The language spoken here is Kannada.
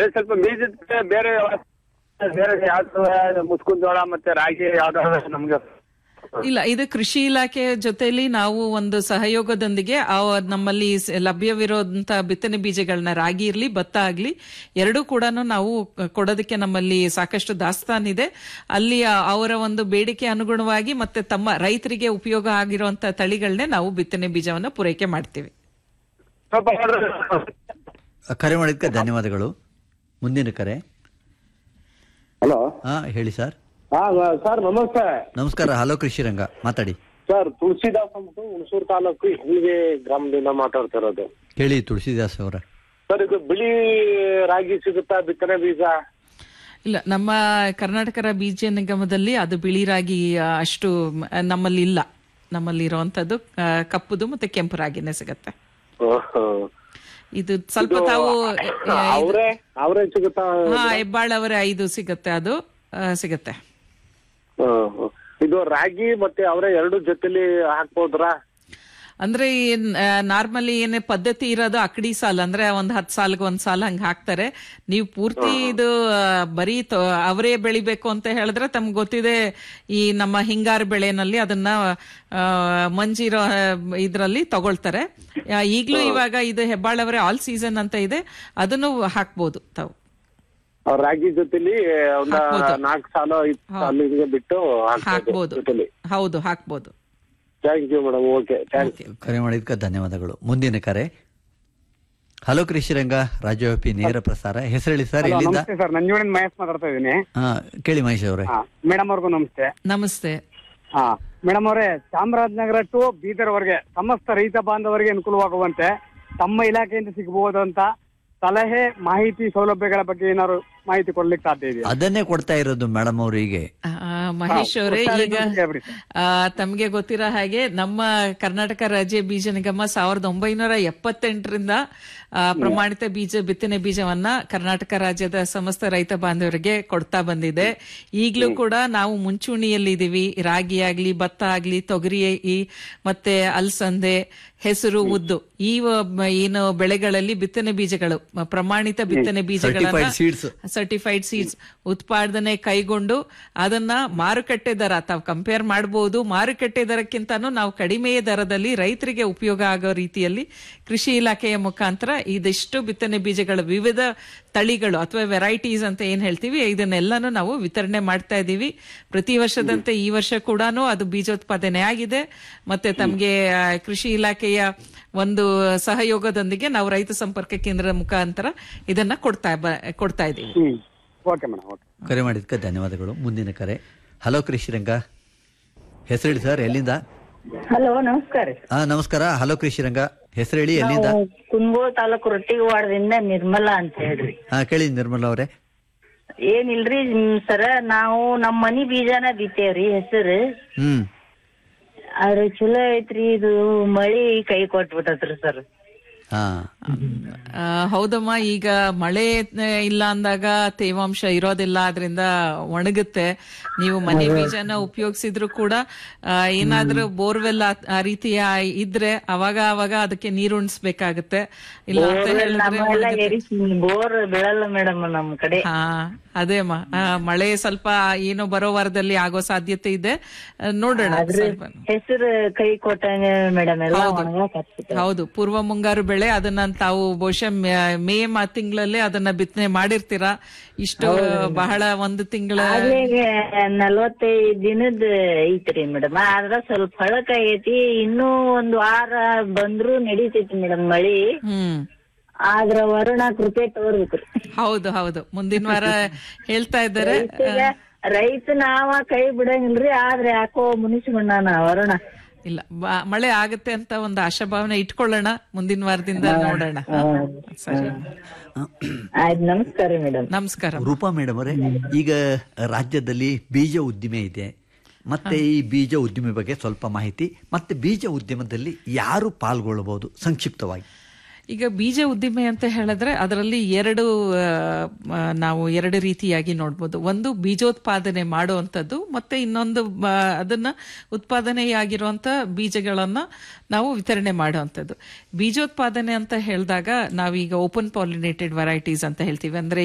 ಅದೇ ಸ್ವಲ್ಪ ಬೀಜದ ಬೇರೆ ಬೇರೆ ಯಾವ್ದು ಮುಸ್ಕುನ್ ಜೋಳ ಮತ್ತೆ ರಾಗಿ ಯಾವ್ದಾದ್ರು ನಮ್ಗೆ ಇಲ್ಲ ಇದು ಕೃಷಿ ಇಲಾಖೆ ಜೊತೆಲಿ ನಾವು ಒಂದು ಸಹಯೋಗದೊಂದಿಗೆ ಆ ನಮ್ಮಲ್ಲಿ ಸ- ಲಭ್ಯವಿರುವಂತ ಬಿತ್ತನೆ ಬೀಜಗಳನ್ನ ರಾಗಿ ಇರ್ಲಿ ಭತ್ತ ಆಗ್ಲಿ ಎರಡೂ ಕೂಡ ನಾವು ಕೊಡೋದಕ್ಕೆ ನಮ್ಮಲ್ಲಿ ಸಾಕಷ್ಟು ದಾಸ್ತಾನಿದೆ ಅಲ್ಲಿ ಆ- ಅವರ ಒಂದು ಬೇಡಿಕೆ ಅನುಗುಣವಾಗಿ ಮತ್ತೆ ತಮ್ಮ ರೈತರಿಗೆ ಉಪಯೋಗ ಆಗಿರುವಂತ ತಳಿಗಳನ್ನೇ ನಾವು ಬಿತ್ತನೆ ಬೀಜವನ್ನ ಪೂರೈಕೆ ಮಾಡ್ತೀವಿ ಸ್ವಲ್ಪ ಕರೆ ಮಾಡಿದ್ದಕ್ಕೆ ಧನ್ಯವಾದಗಳು ಮುಂದಿನ ಕರೆ ಹಲೋ ಹಾ ಹೇಳಿ ಸರ್ ಹಾ ಸರ್ ನಮಸ್ತೆ ನಮಸ್ಕಾರ ಹಲೋ ಕೃಷಿ ರಂಗ ಮಾತಾಡಿ ಸರ್ ತುಳಸಿದಾಸ್ ಅಂದ್ಬಿಟ್ಟು ಹುಣಸೂರು ತಾಲೂಕು ಹಿಲ್ಗೆ ಗ್ರಾಮದಿಂದ ಮಾತಾಡ್ತಾ ಇರೋದು ಹೇಳಿ ತುಳಸಿದಾಸ್ ಅವರ ಸರ್ ಇದು ಬಿಳಿ ರಾಗಿ ಸಿಗುತ್ತಾ ಬಿತ್ತನೆ ಬೀಜ ಇಲ್ಲ ನಮ್ಮ ಕರ್ನಾಟಕ ರಾ- ಬೀಜ ನಿಗಮದಲ್ಲಿ ಅದು ಬಿಳಿ ರಾಗಿ ಆ, ಅಷ್ಟು ಮ್, ನಮ್ಮಲ್ಲಿ ಇಲ್ಲ ನಮ್ಮಲ್ಲಿ ಇರುವಂತದ್ದು ಆ, ಕಪ್ಪುದು ಮತ್ತೆ ಕೆಂಪು ರಾಗಿನೇ ಸಿಗತ್ತೆ ಇದು ಸ್ವಲ್ಪ ತಾವು ಅವರೇ ಅವರೇ ಸಿಗುತ್ತಾ ಹಾ ಹೆಬ್ಬಾಳವರ ಐದು ಸಿಗತ್ತೆ ಅದು ಆ, ಸಿಗತ್ತೆ ಹ್ಮ್, ಹ್ಮ್. ಇದು ರಾಗಿ ಮತ್ತೆ ಅವರೇ ಎರಡು ಜೊತೆಲಿ ಹಾಕ್ಬೋದ್ರಾ ಅಂದ್ರೆ ನಾರ್ಮಲಿ ಏನೇ ಪದ್ಧತಿ ಇರೋದು ಅಕಡಿ ಸಾಲ ಅಂದ್ರೆ ಒಂದ್ ಹತ್ ಸಾಲ್ಗೆ ಒಂದ್ ಸಾಲ ಹಂಗ ಹಾಕ್ತಾರೆ ನೀವು ಪೂರ್ತಿ ಇದು ಆ, ಬರೀ ತೊ- ಅವರೇ ಬೆಳಿಬೇಕು ಅಂತ ಹೇಳಿದ್ರೆ ತಮ್ಗೆ ಗೊತ್ತಿದೆ ಈ ನಮ್ಮ ಹಿಂಗಾರು ಬೆಳೆನಲ್ಲಿ ಅದನ್ನ ಆ, ಮಂಜಿರೋ ಆ, ಇದ್ರಲ್ಲಿ ತಗೊಳ್ತಾರೆ ಆ, ಈಗ್ಲೂ ಇವಾಗ ಇದು ಹೆಬ್ಬಾಳವರೇ ಆಲ್ ಸೀಸನ್ ಅಂತ ಇದೆ ಅದನ್ನು ಹಾಕ್ಬೋದು ತಾವು ಅವ್ರ್ ರಾಗಿ ಜೊತೆಲಿ ಒಂದ ಹಾಕ್ಬೋದು. ನಾಲ್ಕು ಸಾಲ ಐದು ಸಾಲ ಹಿಂಗೆ ಬಿಟ್ಟು ಹಾಕ್ಬೋದು ಹಾಕ್ಬೋದು ಜೊತೆಲಿ ಹೌದು ಹಾಕ್ಬೋದು thank you madam okay thank you ಕರೆ ಮಾಡಿದ್ದಕ್ಕೆ ಧನ್ಯವಾದಗಳು ಮುಂದಿನ ಕರೆ ಹಲೋ ಕೃಷಿ ರಂಗ ರಾಜ್ಯವ್ಯಾಪಿ ನೇರ ಪ್ರಸಾರ ಹೆಸರು ಹೇಳಿ ಸರ್ ಎಲ್ಲಿಂದ ನಮಸ್ತೆ ಸರ್ ನಂಜುಂಡಿನ ಮಹೇಶ್ ಮಾತಾಡ್ತಾ ಇದ್ದೀನಿ ಹಾ ಕೇಳಿ ಮಹೇಶ್ ಅವರೇ ಮೇಡಮ್ ಅವ್ರಿಗೂ ನಮಸ್ತೆ ನಮಸ್ತೆ ಹಾ ಮೇಡಮ್ ಅವರೇ ಚಾಮರಾಜನಗರ ಟು ಬೀದರ್ ವರೆಗೆ ಸಮಸ್ತ ರೈತ ಬಾಂಧವರಿಗೆ ಅನುಕೂಲವಾಗುವಂತೆ ತಮ್ಮ ಇಲಾಖೆಯಿಂದ ಸಿಗಬಹುದಂತ ಸಲಹೆ ಮಾಹಿತಿ ಸೌಲಭ್ಯಗಳ ಬಗ್ಗೆ ಏನಾದ್ರು ಮಾಹಿತಿ ಕೊಡ್ಲಿಕ್ಕೆ ಸಾಧ್ಯ ಇದೆಯಾ ಅದನ್ನೇ ಕೊಡ್ತಾ ಇರೋದು ಮೇಡಮ್ ಅವರಿಗೆ ಆ, ಮಹೇಶ್ ಅವರೇ ಒಟ್ಟಾರೆ ಈಗ ಇನ್ನೊಂದು ಹೇಳ್ಬಿಡಿ ಸರ್. ಆ, ತಮ್ಗೆ ಗೊತ್ತಿರೋ ಹಾಗೆ ನಮ್ಮ ಕರ್ನಾಟಕ ರಾಜ್ಯ ಬೀಜ ನಿಗಮ ಸಾವಿರದ ಒಂಬೈನೂರ ಎಪ್ಪತ್ತೆಂಟರಿಂದ ಆ, ಪ್ರಮಾಣಿತ ಬೀಜ ಬಿತ್ತನೆ ಬೀಜವನ್ನ ಕರ್ನಾಟಕ ರಾಜ್ಯದ ಸಮಸ್ತ ರೈತ ಬಾಂಧವರಿಗೆ ಕೊಡ್ತಾ ಬಂದಿದೆ ಈಗಲೂ ಕೂಡ ನಾವು ಮುಂಚೂಣಿಯಲ್ಲಿದ್ದೀವಿ ರಾಗಿ ಆಗ್ಲಿ ಭತ್ತ ಆಗ್ಲಿ ತೊಗರಿ ಈ ಮತ್ತೆ ಅಲಸಂದೆ ಹೆಸರು ಉದ್ದು ಈ ವ- ಏನು ಬೆಳೆಗಳಲ್ಲಿ ಬಿತ್ತನೆ ಬೀಜಗಳು ಮ- ಪ್ರಮಾಣಿತ ಬಿತ್ತನೆ ಬೀಜಗಳನ್ನ Certified seeds. ಸರ್ಟಿಫೈಡ್ ಸೀಡ್ಸ್ ಉತ್ಪಾದನೆ ಕೈಗೊಂಡು ಅದನ್ನ ಮಾರುಕಟ್ಟೆ ದರ ತಾವು ಕಂಪೇರ್ ಮಾಡಬಹುದು ಮಾರುಕಟ್ಟೆ ದರಕ್ಕಿಂತನೂ ನಾವು ಕಡಿಮೆ ದರದಲ್ಲಿ ರೈತರಿಗೆ ಉಪಯೋಗ ಆಗೋ ರೀತಿಯಲ್ಲಿ ಕೃಷಿ ಇಲಾಖೆಯ ಮುಖಾಂತರ ಇದಿಷ್ಟು ಬಿತ್ತನೆ ಬೀಜಗಳ ವಿವಿಧ ತಳಿಗಳು ಅಥವಾ ವೆರೈಟೀಸ್ ಅಂತ ಏನ್ ಹೇಳ್ತೀವಿ ಇದನ್ನೆಲ್ಲಾನು ನಾವು ವಿತರಣೆ ಮಾಡ್ತಾ ಇದ್ದೀವಿ ಪ್ರತಿ ವರ್ಷದಂತೆ ಈ ವರ್ಷ ಕೂಡ ಅದು ಬೀಜೋತ್ಪಾದನೆ ಆಗಿದೆ ಮತ್ತೆ ತಮ್ಗೆ ಆ, ಕೃಷಿ ಇಲಾಖೆಯ ಒಂದು ಸಹಯೋಗದೊಂದಿಗೆ ನಾವು ರೈತ ಸಂಪರ್ಕ ಕೇಂದ್ರದ ಮುಖಾಂತರ ಇದನ್ನ ಕೊಡ್ತಾ ಬ- ಕೊಡ್ತಾ ಇದ್ದೀವಿ ಹ್ಮ್ ಓಕೆ ಮೇಡಮ್ ಓಕೆ ಕರೆ ಮಾಡಿದ್ದಕ್ಕೆ ಧನ್ಯವಾದಗಳು ಮುಂದಿನ ಕರೆ ಹಲೋ ಕೃಷಿ ರಂಗ ಹೆಸರು ಹೇಳಿ ಸರ್ ಎಲ್ಲಿಂದ ಹಲೋ ನಮಸ್ಕಾರ ಹಾ ನಮಸ್ಕಾರ ಹಲೋ ಕೃಷಿ ರಂಗ ಹೆಸರು ಹೇಳಿ ಎಲ್ಲಿಂದ ನಾವು ಕುಂದಗೋಳ ತಾಲೂಕು ರೊಟ್ಟಿವಾಡದಿಂದ ನಿರ್ಮಲಾ ಅಂತ ಹೇಳ್ರಿ ಹಾ ಕೇಳಿ ನಿರ್ಮಲಾ ಅವರೇ ಏನಿಲ್ರಿ ಹ್ಮ್, ಸರ ನಾವು ನಮ್ ಮನಿ ಬೀಜನ ಬಿತ್ತೇವ್ರಿ ಹೆಸರು ಹ್ಮ್ ಆದ್ರೆ ಚಲೋ ಐತ್ರಿ ಇದು ಮಳಿ ಕೈ ಕೊಟ್ಬಿಟ್ಟತ್ರಿ ಸರ್ ಹಾ ಆ, ಹೌದಮ್ಮ ಈಗ ಮಳೆ ಆ, ಇಲ್ಲ ಅಂದಾಗ ತೇವಾಂಶ ಇರೋದಿಲ್ಲ ಅದರಿಂದ ಒಣಗುತ್ತೆ ನೀವು ಮನೆ ಬೀಜನ ಉಪಯೋಗಿಸಿದ್ರು ಕೂಡ ಆ, ಏನಾದ್ರೂ ಬೋರ್ವೆಲ್ ಆ- ಆ ರೀತಿಯ ಇದ್ರೆ ಅವಾಗ ಅವಾಗ ಅದಕ್ಕೆ ನೀರು ಉಣಿಸ್ಬೇಕಾಗತ್ತೆ ಇಲ್ಲ ಅಂತ ಹೇಳಿದ್ರೆ ನಮ್ಮೆಲ್ಲ ಒಣಗುತ್ತೆ. ಎರಿ ಬೋರ್ ಬೀಳಲ್ಲ ಮೇಡಮ್ ನಮ್ ಕಡೆ ಹಾ ಅದೇ ಅಮ್ಮ ಆ, ಮಳೆ ಸ್ವಲ್ಪ ಏನೋ ಬರೋ ವಾರದಲ್ಲಿ ಆಗೋ ಸಾಧ್ಯತೆ ಇದೆ ಆ, ನೋಡೋಣ ಸ್ವಲ್ಪ ಹೆಸರು ಕೈ ಕೊಟ್ಟಂಗ ಮೇಡಮ್ ಎಲ್ಲ ಹೌದು. ಒಣಗಾಕ್ ಹತ್ಬಿಟ್ಟಾವ್. ಹೌದು ಪೂರ್ವ ಮುಂಗಾರು ಬೆಳೆ ಅದನ್ನ ತಾವು ಬಹುಶಃ ಮೇ- ಮೇ ಮಾ ತಿಂಗಳಲ್ಲೇ ಅದನ್ನ ಬಿತ್ತನೆ ಮಾಡಿರ್ತೀರಾ ಇಷ್ಟು ಬಹಳ ಒಂದು ತಿಂಗಳ ಆಗ್ಲೇ ನಲ್ವತ್ತೈದ್ ದಿನದ ಐತ್ರಿ ಮೇಡಮ್ ಆದ್ರ ಸ್ವಲ್ಪ ಹಳಕ್ ಆಗೈತಿ ಇನ್ನೂ ಒಂದ್ ವಾರ ಬಂದ್ರು ನಡೀತೈತಿ ಮೇಡಮ್ ಮಳಿ ಹ್ಮ್ ಆದ್ರ ವರುಣ ಕೃಪೆ ತೋರ್ಬೇಕ್ರಿ ಹೌದು ಹೌದು ಮುಂದಿನ ವಾರ ಹೇಳ್ತಾ ಇದ್ದಾರೆ ಈಗ ರೈತ ನಾವ ಕೈ ಬಿಡಂಗಿಲ್ರಿ ಆದ್ರೆ ಯಾಕೋ ಮುನಿಸ್ಕೊಂಡಾನ ವರುಣ ಇಲ್ಲ ಬ- ಮಳೆ ಆಗತ್ತೆ ಅಂತ ಒಂದು ಆಶಾಭಾವನೆ ಇಟ್ಕೊಳ್ಳೋಣ ಮುಂದಿನ ವಾರದಿಂದ ನೋಡೋಣ ಹಾ? ಸರಿ ಆಯ್ತು ನಮಸ್ಕಾರ ಮೇಡಮ್ ನಮಸ್ಕಾರ ರೂಪಾ ಮೇಡಮ್ ಅವರೇ ಈಗ ರಾಜ್ಯದಲ್ಲಿ ಬೀಜ ಉದ್ದಿಮೆ ಇದೆ ಮತ್ತೆ ಈ ಬೀಜ ಉದ್ದಿಮೆ ಬಗ್ಗೆ ಸ್ವಲ್ಪ ಮಾಹಿತಿ ಮತ್ತೆ ಬೀಜ ಉದ್ಯಮದಲ್ಲಿ ಯಾರು ಪಾಲ್ಗೊಳ್ಳಬಹುದು ಸಂಕ್ಷಿಪ್ತವಾಗಿ ಈಗ ಬೀಜ ಉದ್ದಿಮೆ ಅಂತ ಹೇಳಿದ್ರೆ ಅದರಲ್ಲಿ ಎರಡು ಆ, ಆ, ನಾವು ಎರಡು ರೀತಿಯಾಗಿ ನೋಡ್ಬೋದು ಒಂದು ಬೀಜೋತ್ಪಾದನೆ ಮಾಡುವಂಥದ್ದು ಮತ್ತೆ ಇನ್ನೊಂದು ಆ, ಅದನ್ನ ಉತ್ಪಾದನೆಯಾಗಿರುವಂತ ಬೀಜಗಳನ್ನ ನಾವು ವಿತರಣೆ ಮಾಡುವಂಥದ್ದು ಬೀಜೋತ್ಪಾದನೆ ಅಂತ ಹೇಳಿದಾಗ ನಾವೀಗ ಓಪನ್ ಪಾಲಿನೇಟೆಡ್ ವೆರೈಟೀಸ್ ಅಂತ ಹೇಳ್ತೀವಿ ಅಂದ್ರೆ